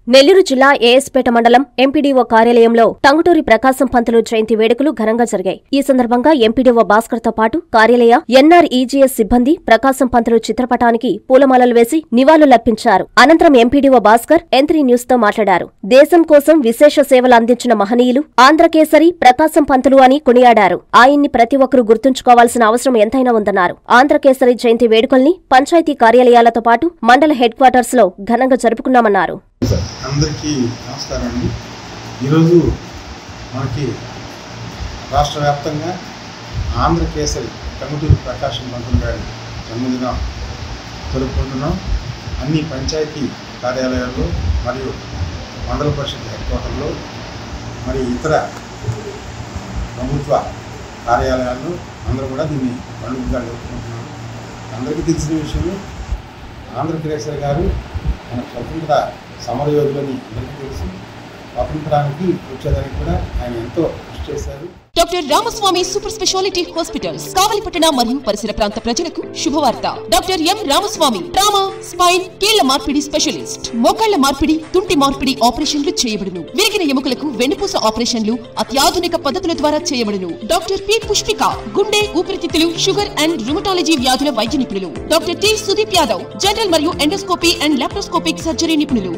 నెల్లూరు జిల్లా ఏఎస్పేట మండలం ఎంపీడీఓ కార్యాలయంలో టంగుటూరి ప్రకాశం పంతులు జయంతి వేడుకలు ఘనంగా జరిగాయి ఈ సందర్భంగా ఎంపీడీఓ భాస్కర్ తో పాటు కార్యాలయ ఎన్ఆర్ఈజీఎస్ సిబ్బంది ప్రకాశం పంతులు చిత్రపటానికి పూలమాలలు వేసి నివాళులర్పించారు అనంతరం ఎంపీడీఓ భాస్కర్ ఎంత్రీ న్యూస్ తో మాట్లాడారు దేశం కోసం విశేష సేవలు అందించిన మహనీయులు ఆంధ్రకేసరి ప్రకాశం పంతులు అని కొనియాడారు ఆయన్ని ప్రతి ఒక్కరూ గుర్తుంచుకోవాల్సిన అవసరం ఎంతైనా ఉందన్నారు ఆంధ్రకేసరి జయంతి వేడుకల్ని పంచాయతీ కార్యాలయాలతో పాటు మండల హెడ్ క్వార్టర్స్ లో ఘనంగా జరుపుకున్నామన్నారు అందరికీ నమస్కారం అండి ఈరోజు మనకి రాష్ట్ర వ్యాప్తంగా ఆంధ్రకేసరి కమిటీ ప్రకాశం పంతులు గారి జన్మదినం జరుపుకుంటున్నాం అన్ని పంచాయతీ కార్యాలయాల్లో మరియు మండల పరిషత్ హెడ్ క్వార్టర్లో మరి ఇతర ప్రభుత్వ కార్యాలయాల్లో అందరూ కూడా దీన్ని పండుగగా జరుపుకుంటున్నాం అందరికీ తెలిసిన విషయం ఆంధ్రకేసరి గారు మన స్వతంత్ర సమరయోధులని అందరికీ తెలుసు స్వాతంత్రానికి వచ్చేదానికి కూడా ఆయన ఎంతో కృషి చేశారు doctor Ramaswamy super speciality hospitals కావలిపట్టణ మరియు పరిసర ప్రాంత ప్రజలకు శుభవార్త doctor M Ramaswamy trauma spine కీళ్ల మార్పిడి స్పెషలిస్ట్ మోకాళ్ల మార్పిడి తుంటి మార్పిడి ఆపరేషన్లు చేయబడును విరిగిన ఎముకలకు వెన్నుపూస ఆపరేషన్లు అత్యాధునిక పద్ధతుల ద్వారా చేయబడును డాక్టర్ పి పుష్పిక గుండె ఊపిరితిత్తులు షుగర్ అండ్ రుమటాలజీ వ్యాధుల వైద్య నిపుణులు doctor T Sudeep Yadav general మరియు ఎండోస్కోపీ అండ్ లాప్రోస్కోపిక్ సర్జరీ నిపుణులు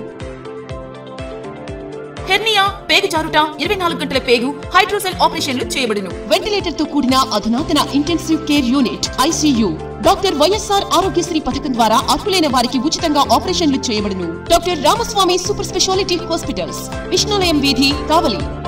హెర్నియా పేగు జారుట ఇరవై నాలుగు గంటల పేగు హైడ్రోసెల్ ఆపరేషన్లు చేయబడును వెంటిలేటర్ తో కూడిన అధునాతన intensive care unit ICU doctor YSR Aarogyasri పథకం ద్వారా అర్హులైన వారికి ఉచితంగా ఆపరేషన్లు చేయబడును doctor Ramaswamy super speciality hospitals Vishnulayam వీధి కావలి